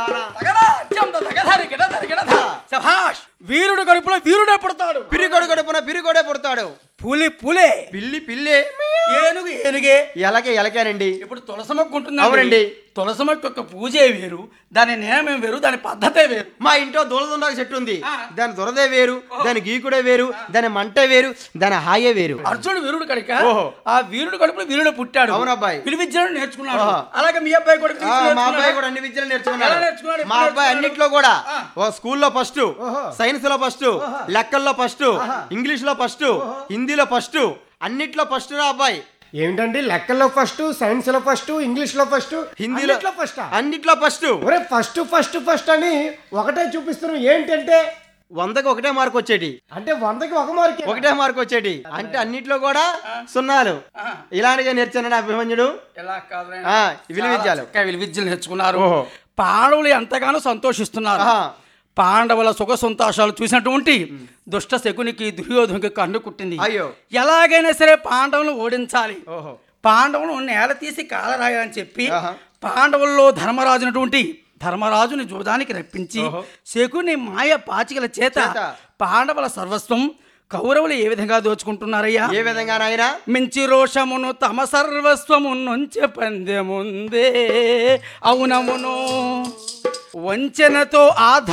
తగదాత్యం తగధరి గిడధరి గిడధ. శభాష్ వీరుడు కడుపులో వీరుడే పుడతాడు పిరిగొడు గడుపున పిరిగొడే పుడతాడు పులి పులే పిల్లి పిల్లే ఏనుగు ఏనుగే ఎలకే ఎలకేనండి ఇప్పుడు తులసి మొక్క ఉంటుంది అవునండి. తులసి మొక్క యొక్క పూజే వేరు దాని నియమం వేరు దాని పద్ధతే వేరు మా ఇంట్లో దూలదుండాక చెట్టు ఉంది ఆ. దాని దొరదే వేరు దాని గీకుడే వేరు దాని మంటే వేరు దాని హాయే వేరు అర్జునుడు వీరుడు కనుక ఓహో. ఆ వీరుడు కడుపులో వీరుడు పుట్టాడు అవును అబ్బాయి. విలువిద్యను నేర్చుకున్నాడు ఓహో. అలాగే మీ అబ్బాయి కూడా ఆ, విలువిద్య మా నేర్చుకున్నాడా? అబ్బాయి కూడా అన్ని విద్యలు నేర్చుకున్నాడు ఎలా నేర్చుకున్నాడు? మా ఎప్పుడు అబ్బాయి నేర్చుకున్నాడు? అన్నిట్లో కూడా ఆ. ఓ స్కూల్లో ఫస్ట్ సైన్స్ లో ఫస్ట్ లెక్కల్లో ఫస్ట్ ఇంగ్లీష్ లో ఫస్ట్ హిందీలో ఫస్ట్ అన్నిట్లో ఫస్ట్ రా అబ్బాయి ఏమిటండి లెక్కల్లో ఫస్ట్ సైన్స్ లో ఫస్ట్ ఇంగ్లీష్ లో ఫస్ట్ హిందీలో ఫస్ట్ అన్నిట్లో ఫస్ట్ ఒరే ఫస్ట్ ఫస్ట్ ఫస్ట్ అని ఒకటే చూపిస్తున్నాం ఏంటంటే వందకి ఒకటే మార్క్ వచ్చేటి అంటే వందకి ఒక మార్క్ ఒకటే మార్క్ వచ్చేటి అంటే అన్నిట్లో కూడా సున్నాలు ఇలాంటిగా నేర్చానని అభిమన్యుడు ఎలా కాదు ఆ, విలువిద్యలు. విలువిద్యలు నేర్చుకున్నారు ఓహో. పాండవులు ఎంతగానో సంతోషిస్తున్నారు ఆహా. పాండవుల సుఖ సంతోషాలు చూసినటువంటి దుష్ట శకునికి దుర్యోధనికి కన్ను కుట్టింది అయ్యో. ఎలాగైనా సరే పాండవులను ఓడించాలి ఓహో పాండవులను నేల తీసి కాలరాయాలని చెప్పి ఆహా. పాండవుల్లో ధర్మరాజునటువంటి ధర్మరాజుని జూదానికి రప్పించి ఓహో. శకుని మాయ పాచికల చేత చేత. పాండవుల సర్వస్వం కౌరవులు ఏ విధంగా దోచుకుంటున్నారయ్యా ఏ విధంగా నాయనా మించి రోషమును తమ సర్వస్వము నుంచె పందెముందే అవునమును వంచనతో ఆ